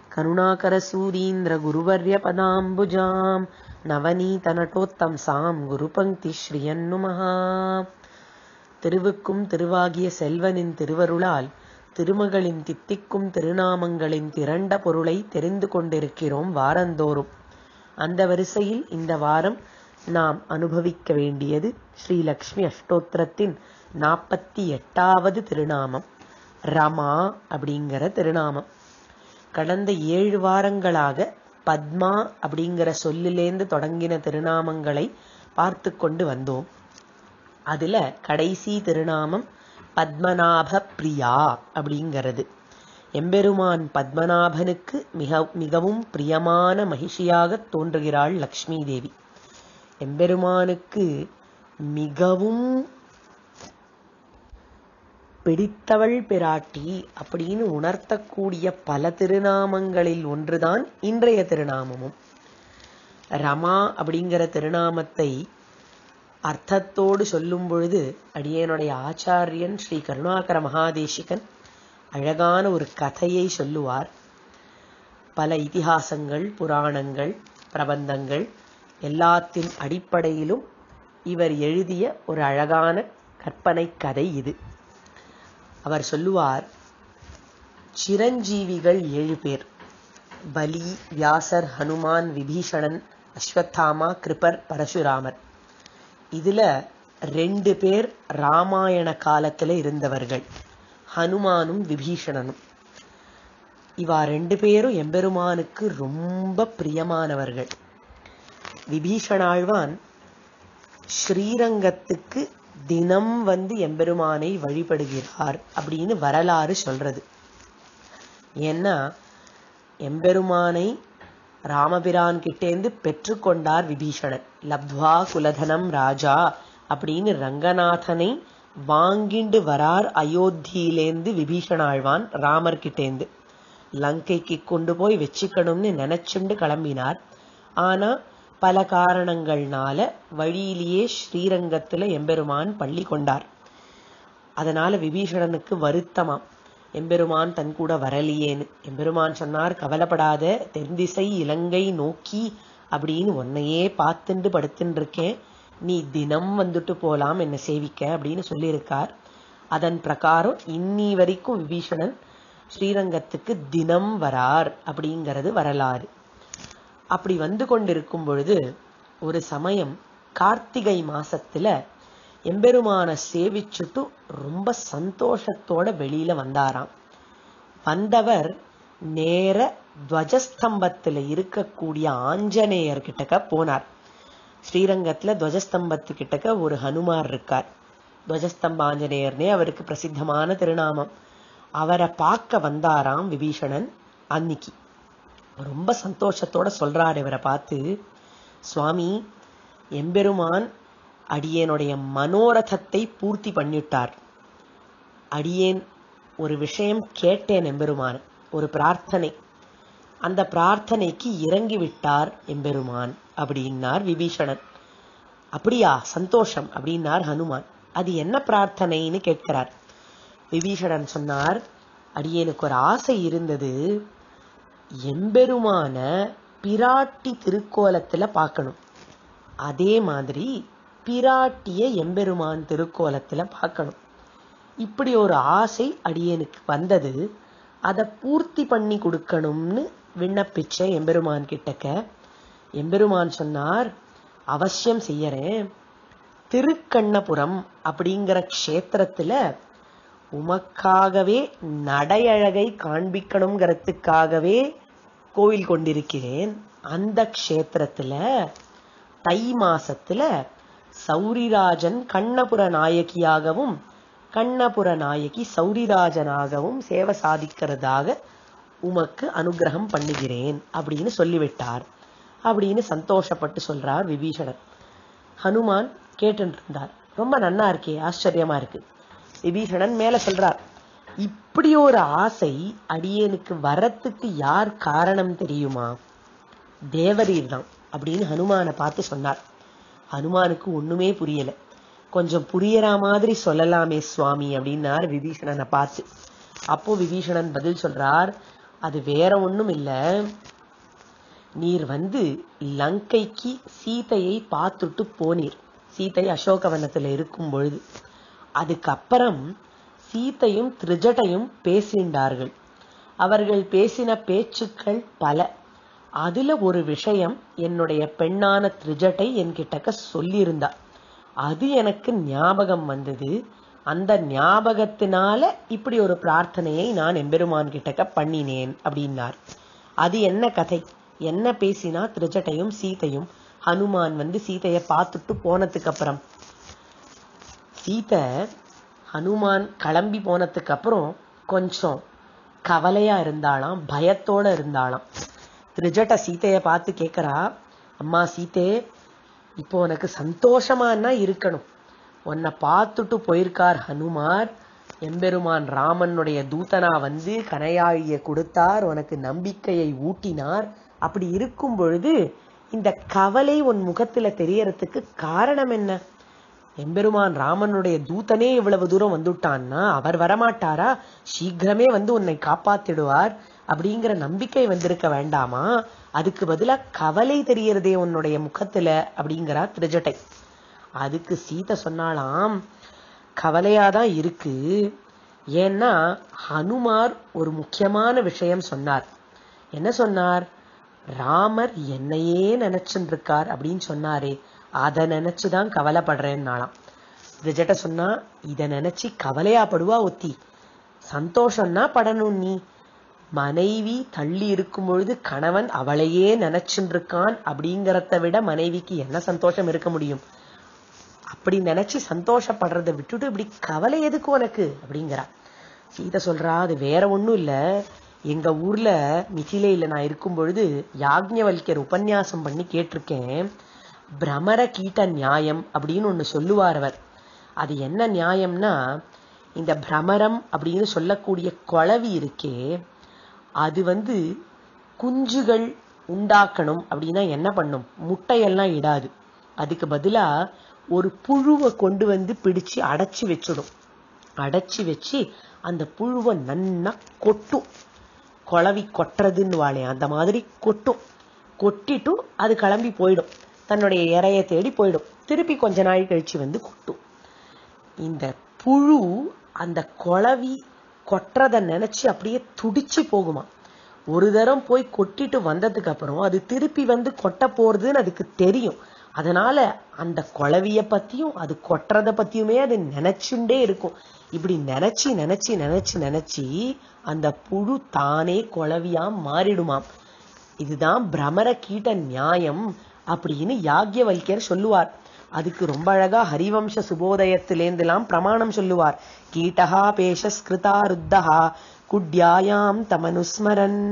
करुणाकरसूरीन्द्रगुरुवर्यपदाम्बुजाम् நவநீதநட்டோத்தம்சாம் குருபங்கி ஸ்ரீயன்னுமஹா திருவுக்கும் திருவாகிய செல்வனின் திருவருளால் திருமகளின் தித்திக்கும் திருநாமங்களின் திரண்ட பொருளை தெரிந்து கொண்டிருக்கிறோம் வாரந்தோறும் அந்த வரிசையில் இந்த வாரம் நாம் அனுபவிக்க வேண்டியது ஸ்ரீ லக்ஷ்மி அஷ்டோத்திரத்தின் நாற்பத்தி எட்டாவது திருநாமம் ரமா அப்படிங்கிற திருநாமம் கடந்த ஏழு வாரங்களாக பத்மா அப்படிங்கிற சொல்லிலேந்து தொடங்கின திருநாமங்களை பார்த்து கொண்டு வந்தோம் அதுல கடைசி திருநாமம் பத்மநாப பிரியா அப்படிங்கிறது எம்பெருமான் பத்மநாபனுக்கு மிக மிகவும் பிரியமான மகிழ்ச்சியாக தோன்றுகிறாள் லக்ஷ்மி தேவி எம்பெருமானுக்கு மிகவும் பிடித்தவள் பிராட்டி அப்படின்னு உணர்த்தக்கூடிய பல திருநாமங்களில் ஒன்றுதான் இன்றைய திருநாமமும் ரமா அப்படிங்கிற திருநாமத்தை அர்த்தத்தோடு சொல்லும் பொழுது அடியனுடைய ஆச்சாரியன் ஸ்ரீ கருணாகர மகாதேசிகன் அழகான ஒரு கதையை சொல்லுவார் பல இதிகாசங்கள் புராணங்கள் பிரபந்தங்கள் எல்லாத்தின் அடிப்படையிலும் இவர் எழுதிய ஒரு அழகான கற்பனை கதை இது அவர் சொல்லுவார் சிரஞ்சீவிகள் ஏழு பேர் பலி வியாசர் ஹனுமான் விபீஷணன் அஸ்வத்தாமா கிருபர் பரசுராமர் இதுல ரெண்டு பேர் ராமாயண காலத்துல இருந்தவர்கள் ஹனுமானும் விபீஷணனும் இவா ரெண்டு பேரும் எம்பெருமானுக்கு ரொம்ப பிரியமானவர்கள் விபீஷணாழ்வான் ஸ்ரீரங்கத்துக்கு தினம் வந்து எம்பெருமானை வழிபடுகிறார் அப்படின்னு வரலாறு சொல்றது ஏன்னா எம்பெருமானை ராமபிரான் கிட்டேந்து பெற்றுக்கொண்டார் விபீஷணன் லப்த்வா குலதனம் ராஜா அப்படின்னு ரங்கநாதனை வாங்கிண்டு வரார் அயோத்தியிலேந்து விபீஷணாழ்வான் ராமர் கிட்டேந்து லங்கைக்கு கொண்டு போய் வச்சுக்கணும்னு நினைச்சுண்டு கிளம்பினார் ஆனா பல காரணங்கள்னால வழியிலேயே ஸ்ரீரங்கத்துல எம்பெருமான் பள்ளி கொண்டார் அதனால விபீஷணனுக்கு வருத்தமாம் எம்பெருமான் தன் கூட வரலையேன்னு எம்பெருமான் சொன்னார் கவலைப்படாத தென்திசை இலங்கை நோக்கி அப்படின்னு உன்னையே பார்த்துண்டு படுத்துட்டு இருக்கேன் நீ தினம் வந்துட்டு போலாம் என்ன சேவிக்க அப்படின்னு சொல்லியிருக்கார் அதன் பிரகாரம் இன்னி வரைக்கும் விபீஷணன் ஸ்ரீரங்கத்துக்கு தினம் வரார் அப்படிங்கிறது வரலாறு அப்படி வந்து கொண்டிருக்கும் பொழுது ஒரு சமயம் கார்த்திகை மாசத்துல எம்பெருமான சேவிச்சுட்டு ரொம்ப சந்தோஷத்தோட வெளியில வந்தாராம் வந்தவர் நேர துவஜஸ்தம்பத்துல இருக்கக்கூடிய ஆஞ்சநேயர் கிட்டக்க போனார் ஸ்ரீரங்கத்துல துவஜஸ்தம்பத்து கிட்டக்க ஒரு ஹனுமார் இருக்கார் துவஜஸ்தம்ப ஆஞ்சநேயர்னே அவருக்கு பிரசித்தமான திருநாமம் அவரை பார்க்க வந்தாராம் விபீஷணன் அன்னிக்கு ரொம்ப சந்தோஷத்தோட சொல்றார் இவரை பார்த்து சுவாமி எம்பெருமான் அடியேனுடைய மனோரதத்தை பூர்த்தி பண்ணிட்டார் அடியேன் ஒரு விஷயம் கேட்டேன் எம்பெருமான் ஒரு பிரார்த்தனை அந்த பிரார்த்தனைக்கு இறங்கி விட்டார் எம்பெருமான் அப்படின்னார் விபீஷணன் அப்படியா சந்தோஷம் அப்படின்னார் ஹனுமான் அது என்ன பிரார்த்தனைன்னு கேட்கிறார் விபீஷணன் சொன்னார் அடியேனுக்கு ஒரு ஆசை இருந்தது எம்பெருமான பிராட்டி திருக்கோலத்துல பார்க்கணும் அதே மாதிரி பிராட்டிய எம்பெருமான் திருக்கோலத்துல பார்க்கணும் இப்படி ஒரு ஆசை அடியனுக்கு வந்தது அதை பூர்த்தி பண்ணி கொடுக்கணும்னு விண்ணப்பிச்ச எம்பெருமான் கிட்டக்க எம்பெருமான் சொன்னார் அவசியம் செய்யறேன் திருக்கண்ணபுரம் அப்படிங்கிற க்ஷேத்திரத்துல உமக்காகவே நடையழகை காண்பிக்கணுங்கிறதுக்காகவே கோவில் கொண்டிருக்கிறேன் அந்த க்ஷேத்திரத்துல தை மாசத்துல சௌரிராஜன் கண்ணபுர நாயகியாகவும் கண்ணபுர நாயகி சௌரிராஜனாகவும் சேவை சாதிக்கிறதாக உமக்கு அனுகிரகம் பண்ணுகிறேன் அப்படின்னு சொல்லிவிட்டார் அப்படின்னு சந்தோஷப்பட்டு சொல்றார் விபீஷணன் ஹனுமான் கேட்டுட்டு இருந்தார் ரொம்ப நன்னா இருக்கே ஆச்சரியமா இருக்கு விபீஷணன் மேல சொல்றார் இப்படி ஒரு ஆசை அடியனுக்கு வரத்துக்கு யார் காரணம் தெரியுமா தேவரீர் தான் அப்படின்னு ஹனுமானை பார்த்து சொன்னார் ஹனுமானுக்கு ஒண்ணுமே புரியல கொஞ்சம் புரியற மாதிரி சொல்லலாமே சுவாமி அப்படின்னார் விபீஷணனை பார்த்து அப்போ விபீஷணன் பதில் சொல்றார் அது வேற ஒண்ணும் இல்ல நீர் வந்து லங்கைக்கு சீதையை பார்த்துட்டு போனீர் சீதை அசோகவனத்துல இருக்கும் பொழுது அதுக்கப்புறம் சீதையும் திரிஜட்டையும் பேசிண்டார்கள் அவர்கள் பேசின பேச்சுக்கள் பல அதுல ஒரு விஷயம் என்னுடைய பெண்ணான திரிஜட்டை என்கிட்டக்க சொல்லியிருந்தா அது எனக்கு ஞாபகம் வந்தது அந்த ஞாபகத்தினால இப்படி ஒரு பிரார்த்தனையை நான் எம்பெருமான் கிட்டக்க பண்ணினேன் அப்படின்னார் அது என்ன கதை என்ன பேசினா திரிஜட்டையும் சீதையும் ஹனுமான் வந்து சீதையை பார்த்துட்டு போனதுக்கு அப்புறம் சீதை ஹனுமான் கிளம்பி போனதுக்கு அப்புறம் கொஞ்சம் கவலையா இருந்தாளாம் பயத்தோட இருந்தாளாம் திரிஜட்ட சீதைய பார்த்து கேக்குறா அம்மா சீதே இப்போ உனக்கு சந்தோஷமானா இருக்கணும் உன்னை பார்த்துட்டு போயிருக்கார் ஹனுமார் எம்பெருமான் ராமனுடைய தூதனா வந்து கனையாழிய கொடுத்தார் உனக்கு நம்பிக்கையை ஊட்டினார் அப்படி இருக்கும் பொழுது இந்த கவலை உன் முகத்துல தெரியறதுக்கு காரணம் என்ன எம்பெருமான் ராமனுடைய தூதனே இவ்வளவு தூரம் வந்துட்டான்னா அவர் வரமாட்டாரா சீக்கிரமே வந்து உன்னை காப்பாத்திடுவார் அப்படிங்கிற நம்பிக்கை வந்திருக்க வேண்டாமா அதுக்கு பதிலா கவலை தெரியறதே உன்னுடைய முகத்துல அப்படிங்கிறா திருஜட்டை அதுக்கு சீதை சொன்னாலாம் கவலையாதான் இருக்கு ஏன்னா ஹனுமார் ஒரு முக்கியமான விஷயம் சொன்னார் என்ன சொன்னார் ராமர் என்னையே நினைச்சுட்டு இருக்கார் அப்படின்னு சொன்னாரே அதை நினைச்சுதான் கவலைப்படுறேன்னாலாம் விஜட்ட சொன்னா இத நினைச்சு கவலையா படுவா ஒத்தி சந்தோஷம்னா படணும் நீ மனைவி தள்ளி இருக்கும் பொழுது கணவன் அவளையே நினைச்சுட்டு இருக்கான் அப்படிங்கறத விட மனைவிக்கு என்ன சந்தோஷம் இருக்க முடியும் அப்படி நினைச்சு சந்தோஷப்படுறதை விட்டுட்டு இப்படி கவலை எதுக்கு உனக்கு அப்படிங்கிறா சீதை சொல்றா அது வேற ஒண்ணும் இல்ல எங்க ஊர்ல மிதிலையில நான் இருக்கும் பொழுது யாக்ஞவல்யர் உபன்யாசம் பண்ணி கேட்டிருக்கேன் பிரமர கீட்ட நியாயம் அப்படின்னு ஒண்ணு சொல்லுவார் அவர் அது என்ன நியாயம்னா இந்த பிரமரம் அப்படின்னு சொல்லக்கூடிய குளவி இருக்கே அது வந்து குஞ்சுகள் உண்டாக்கணும் அப்படின்னா என்ன பண்ணும் முட்டையெல்லாம் இடாது அதுக்கு பதிலா ஒரு புழுவை கொண்டு வந்து பிடிச்சு அடைச்சி வச்சிடும் அடைச்சி வச்சு அந்த புழுவை நன்னா கொட்டும் குளவி கொட்டுறதுன்னு வாழே அந்த மாதிரி கொட்டும் கொட்டிட்டு அது கிளம்பி போயிடும் தன்னுடைய இறைய தேடி போயிடும் திருப்பி கொஞ்ச நாள் கழிச்சு வந்து கொட்டும் இந்த புழு அந்த குளவி கொட்டுறத நினைச்சு அப்படியே துடிச்சு போகுமா ஒரு தரம் போய் கொட்டிட்டு வந்ததுக்கு அப்புறம் அது திருப்பி வந்து கொட்ட போறதுன்னு அதுக்கு தெரியும் அதனால அந்த குளவிய பத்தியும் அது கொட்டுறத பத்தியுமே அது நினைச்சுண்டே இருக்கும் இப்படி நினைச்சு நினைச்சு நினைச்சு நினைச்சு அந்த புழு தானே குளவியா மாறிடுமாம் இதுதான் பிரமர கீட்ட நியாயம் அப்படின்னு யாக்யவல்யர் சொல்லுவார் அதுக்கு ரொம்ப அழகா ஹரிவம்ச சுபோதயத்திலேந்தெல்லாம் பிரமாணம் சொல்லுவார் கீட்டஹா பேஷஸ்கிருதா ருத்தஹா குட்யாயாம் தமனுஸ்மரன்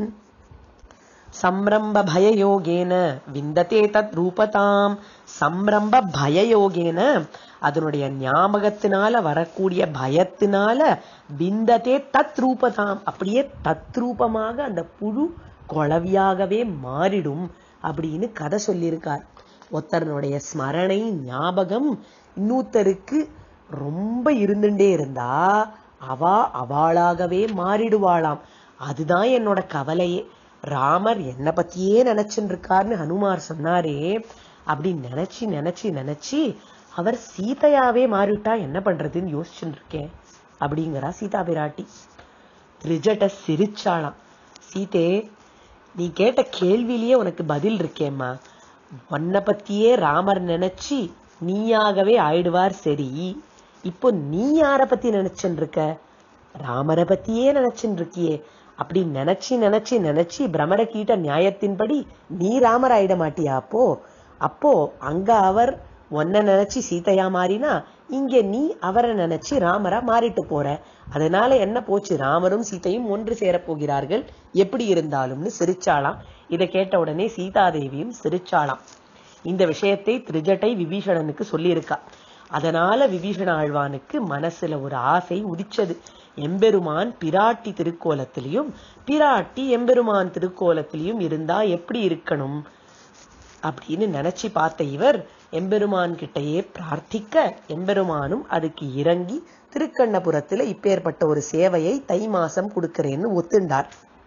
சம்ரம்ப பயயோகேன விந்ததே தத் ரூபதாம் சம்ரம்ப பயயோகேன அதனுடைய ஞாபகத்தினால வரக்கூடிய பயத்தினால விந்ததே தத் ரூபதாம் அப்படியே தத் ரூபமாக அந்த புழு குளவியாகவே மாறிடும் அப்படின்னு கதை சொல்லியிருக்கார் ஒருத்தருடைய ஸ்மரணை ஞாபகம் இன்னொருத்தருக்கு ரொம்ப இருந்துட்டே இருந்தா அவா அவளாகவே மாறிடுவாளாம் அதுதான் என்னோட கவலையே ராமர் என்ன பத்தியே நினைச்சுட்டு இருக்காருன்னு ஹனுமார் சொன்னாரே அப்படி நினைச்சு நினைச்சு நினைச்சு அவர் சீதையாவே மாறிவிட்டா என்ன பண்றதுன்னு யோசிச்சுட்டு இருக்கேன் அப்படிங்கிறா சீதா பிராட்டி திரிஜட்ட சிரிச்சாளாம் சீதே நீ கேட்ட கேள்வியிலேயே உனக்கு பதில் இருக்கேம்மா உன்னை பத்தியே ராமர் நினைச்சு நீயாகவே ஆயிடுவார் சரி இப்போ நீ யார பத்தி நினைச்சுட்டு இருக்க ராமரை பத்தியே நினைச்சுட்டு இருக்கியே அப்படி நினைச்சு நினைச்சு நினைச்சு பிரமர கீட்ட நியாயத்தின்படி நீ ராமர் ஆயிட மாட்டியா அப்போ அப்போ அங்க அவர் உன்னை நினைச்சு சீதையா மாறினா இங்க நீ அவரை நினைச்சு ராமரா மாறிட்டு போற அதனால என்ன போச்சு ராமரும் சீதையும் ஒன்று சேரப் போகிறார்கள் எப்படி இருந்தாலும்னு சிரிச்சாளாம் இதை கேட்ட உடனே சீதாதேவியும் சிரிச்சாளாம் இந்த விஷயத்தை திரிஜட்டை விபீஷணனுக்கு சொல்லியிருக்கா அதனால விபீஷண ஆழ்வானுக்கு மனசுல ஒரு ஆசை உதிச்சது எம்பெருமான் பிராட்டி திருக்கோலத்திலையும் பிராட்டி எம்பெருமான் திருக்கோலத்திலையும் இருந்தா எப்படி இருக்கணும் அப்படின்னு நினைச்சு பார்த்த இவர் எம்பெருமான் கிட்டயே பிரார்த்திக்க எம்பெருமானும் அதுக்கு இறங்கி திருக்கண்ணபுரத்துல இப்பேற்பட்ட ஒரு சேவையை தை மாசம் கொடுக்கிறேன்னு ஒத்துண்டார்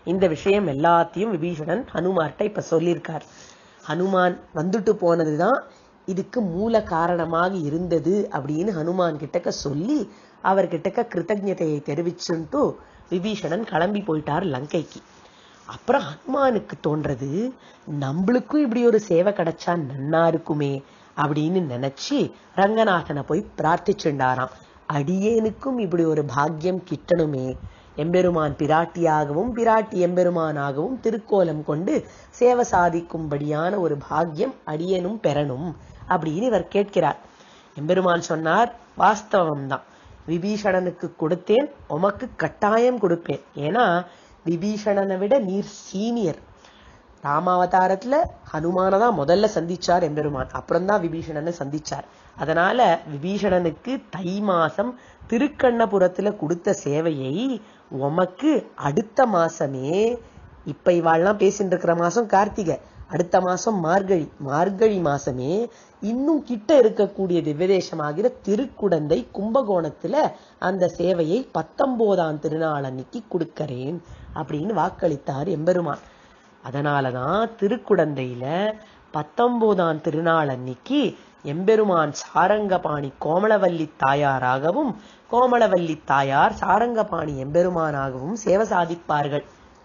இந்த விஷயம் எல்லாத்தையும் விபீஷணன் ஹனுமார்ட்ட இப்ப சொல்லியிருக்கார் ஹனுமான் வந்துட்டு போனதுதான் இதுக்கு மூல காரணமாக இருந்தது அப்படின்னு ஹனுமான் கிட்டக்க சொல்லி அவர்கிட்டக்க கிருத்தஜதையை தெரிவிச்சுட்டு விபீஷணன் கிளம்பி போயிட்டார் லங்கைக்கு அப்புறம் ஹனுமானுக்கு தோன்றது நம்மளுக்கும் இப்படி ஒரு சேவை கிடைச்சா நன்னா இருக்குமே அப்படின்னு நினைச்சு ரங்கநாதனை போய் பிரார்த்திச்சுண்டாராம் அடியேனுக்கும் இப்படி ஒரு பாக்கியம் கிட்டணுமே எம்பெருமான் பிராட்டியாகவும் பிராட்டி எம்பெருமானாகவும் திருக்கோலம் கொண்டு சேவை சாதிக்கும்படியான ஒரு பாக்கியம் அடியேனும் பெறணும் அப்படின்னு இவர் கேட்கிறார் எம்பெருமான் சொன்னார் வாஸ்தவம்தான் விபீஷணனுக்கு கொடுத்தேன் உமக்கு கட்டாயம் கொடுப்பேன் ஏன்னா விபீஷணனை விட நீர் சீனியர் ராமாவதாரத்துல ஹனுமான தான் முதல்ல சந்திச்சார் எம்பெருமான் அப்புறம்தான் விபீஷணனை சந்திச்சார் அதனால விபீஷணனுக்கு தை மாசம் திருக்கண்ணபுரத்துல கொடுத்த சேவையை உமக்கு அடுத்த மாசமே இப்ப இவாள்லாம் பேசிட்டு இருக்கிற மாசம் கார்த்திகை அடுத்த மாசம் மார்கழி மார்கழி மாசமே இன்னும் கிட்ட இருக்கக்கூடிய திவ்யதேசமாகிற திருக்குடந்தை கும்பகோணத்துல அந்த சேவையை பத்தொன்பதாம் திருநாள் அன்னைக்கு கொடுக்கறேன் அப்படின்னு வாக்களித்தார் எம்பெருமான் அதனாலதான் திருக்குடந்தையில பத்தொன்பதாம் திருநாள் அன்னைக்கு எம்பெருமான் சாரங்கபாணி கோமளவல்லி தாயாராகவும் கோமளவல்லி தாயார் சாரங்கபாணி எம்பெருமானாகவும் சேவை சாதிப்பார்கள்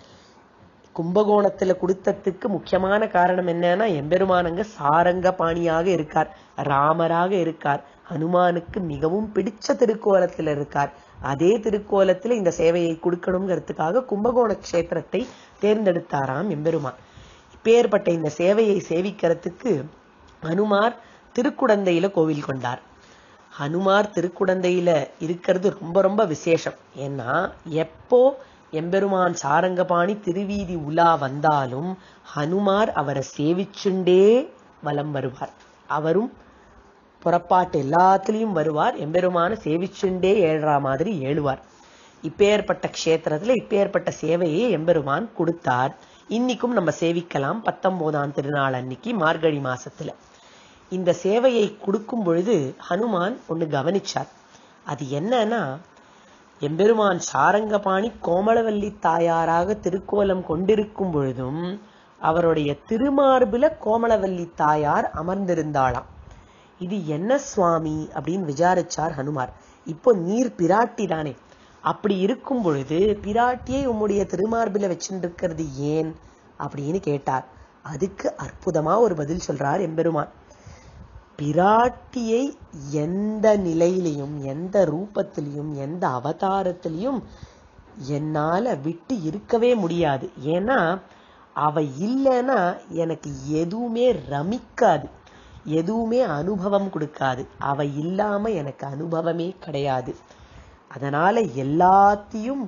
கும்பகோணத்துல கொடுத்ததுக்கு முக்கியமான காரணம் என்னன்னா எம்பெருமானங்க சாரங்க பாணியாக இருக்கார் ராமராக இருக்கார் ஹனுமானுக்கு மிகவும் பிடிச்ச திருக்கோலத்துல இருக்கார் அதே திருக்கோலத்துல இந்த சேவையை கொடுக்கணுங்கிறதுக்காக கும்பகோண கஷேத்திரத்தை தேர்ந்தெடுத்தாராம் எம்பெருமான் இப்பேற்பட்ட இந்த சேவையை சேவிக்கிறதுக்கு ஹனுமார் திருக்குடந்தையில கோவில் கொண்டார் ஹனுமார் திருக்குடந்தையில இருக்கிறது ரொம்ப ரொம்ப விசேஷம் ஏன்னா எப்போ எம்பெருமான் சாரங்கபாணி திருவீதி உலா வந்தாலும் ஹனுமார் அவரை சேவிச்சுண்டே வலம் வருவார் அவரும் புறப்பாட்டு எல்லாத்துலயும் வருவார் எம்பெருமான சேவிச்சுண்டே ஏழ்றா மாதிரி ஏழுவார் இப்பேற்பட்ட க்ஷேத்திரத்துல இப்பேற்பட்ட சேவையை எம்பெருமான் கொடுத்தார் இன்னைக்கும் நம்ம சேவிக்கலாம் பத்தொன்பதாம் திருநாள் அன்னைக்கு மார்கழி மாசத்துல இந்த சேவையை கொடுக்கும் பொழுது ஹனுமான் ஒண்ணு கவனிச்சார் அது என்னன்னா எம்பெருமான் சாரங்கபாணி கோமளவல்லி தாயாராக திருக்கோலம் கொண்டிருக்கும் பொழுதும் அவருடைய திருமார்புல கோமளவல்லி தாயார் அமர்ந்திருந்தாளாம் இது என்ன சுவாமி அப்படின்னு விசாரிச்சார் ஹனுமார் இப்போ நீர் பிராட்டி தானே அப்படி இருக்கும் பொழுது பிராட்டியை உம்முடைய திருமார்பில வச்சுருக்கிறது ஏன் அப்படின்னு கேட்டார் அதுக்கு அற்புதமா ஒரு பதில் சொல்றார் எம்பெருமான் பிராட்டியை எந்த நிலையிலையும் எந்த ரூபத்திலையும் எந்த அவதாரத்திலையும் என்னால விட்டு இருக்கவே முடியாது ஏன்னா அவ இல்லைன்னா எனக்கு எதுவுமே ரமிக்காது எதுவுமே அனுபவம் கொடுக்காது அவ இல்லாம எனக்கு அனுபவமே கிடையாது அதனால எல்லாத்தையும்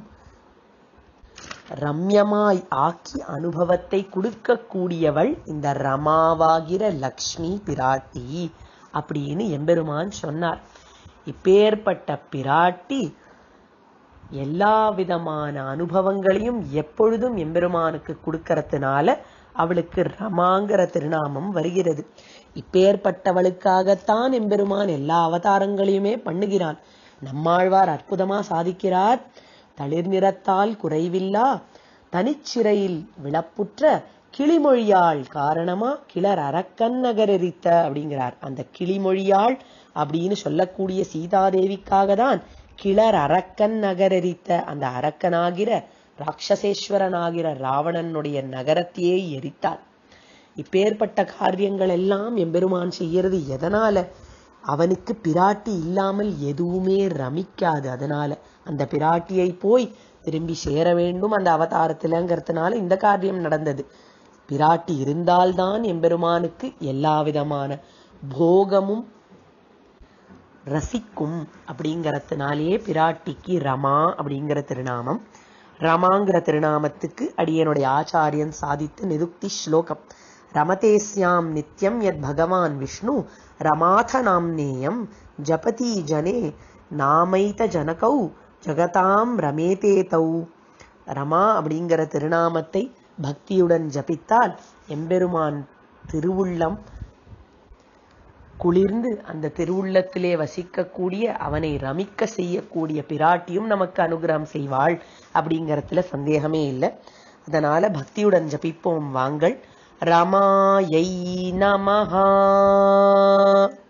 ரம்யமாய் ஆக்கி அனுபவத்தை கொடுக்கக்கூடியவள் இந்த ரமாவாகிற லக்ஷ்மி பிராட்டி அப்படின்னு எம்பெருமான் சொன்னார் இப்பேற்பட்ட பிராட்டி எல்லா விதமான அனுபவங்களையும் எப்பொழுதும் எம்பெருமானுக்கு கொடுக்கறதுனால அவளுக்கு ரமாங்கிற திருநாமம் வருகிறது இப்பேற்பட்டவளுக்காகத்தான் எம்பெருமான் எல்லா அவதாரங்களையுமே பண்ணுகிறான் நம்மாழ்வார் அற்புதமா சாதிக்கிறார் தளிர் நிறத்தால் குறைவில்லா தனிச்சிறையில் விளப்புற்ற கிளிமொழியாள் காரணமா கிளர் அரக்கன் நகரெரித்த அப்படிங்கிறார் அந்த கிளிமொழியாள் அப்படின்னு சொல்லக்கூடிய சீதாதேவிக்காக தான் கிளர் அரக்கன் நகரெரித்த அந்த அரக்கனாகிற ராட்சசேஸ்வரனாகிற ராவணனுடைய நகரத்தையே எரித்தார் இப்பேற்பட்ட காரியங்கள் எல்லாம் எம்பெருமான் செய்யறது எதனால அவனுக்கு பிராட்டி இல்லாமல் எதுவுமே ரமிக்காது அதனால அந்த பிராட்டியை போய் திரும்பி சேர வேண்டும் அந்த அவதாரத்திலங்கிறதுனால இந்த காரியம் நடந்தது பிராட்டி இருந்தால்தான் எம்பெருமானுக்கு எல்லா விதமான போகமும் ரசிக்கும் அப்படிங்கறதுனாலேயே பிராட்டிக்கு ரமா அப்படிங்கிற திருநாமம் ரமாங்கிற திருநாமத்துக்கு அடியனுடைய ஆச்சாரியன் சாதித்த நிருக்தி ஸ்லோகம் ரமதேஸ்யாம் நித்யம் யத் பகவான் விஷ்ணு ரமாத நாம்னேயம் ஜபதி ஜனே நாமைத ஜனகௌ ஜகதாம் ரமேதே தௌ ரமா அப்படிங்கிற திருநாமத்தை பக்தியுடன் ஜபித்தால் எம்பெருமான் திருவுள்ளம் குளிர்ந்து அந்த திருவுள்ளத்திலே வசிக்கக்கூடிய அவனை ரமிக்க செய்யக்கூடிய பிராட்டியும் நமக்கு அனுகிரகம் செய்வாள் அப்படிங்கறதுல சந்தேகமே இல்லை அதனால பக்தியுடன் ஜபிப்போம் வாங்கள் ரமாயை நமஹா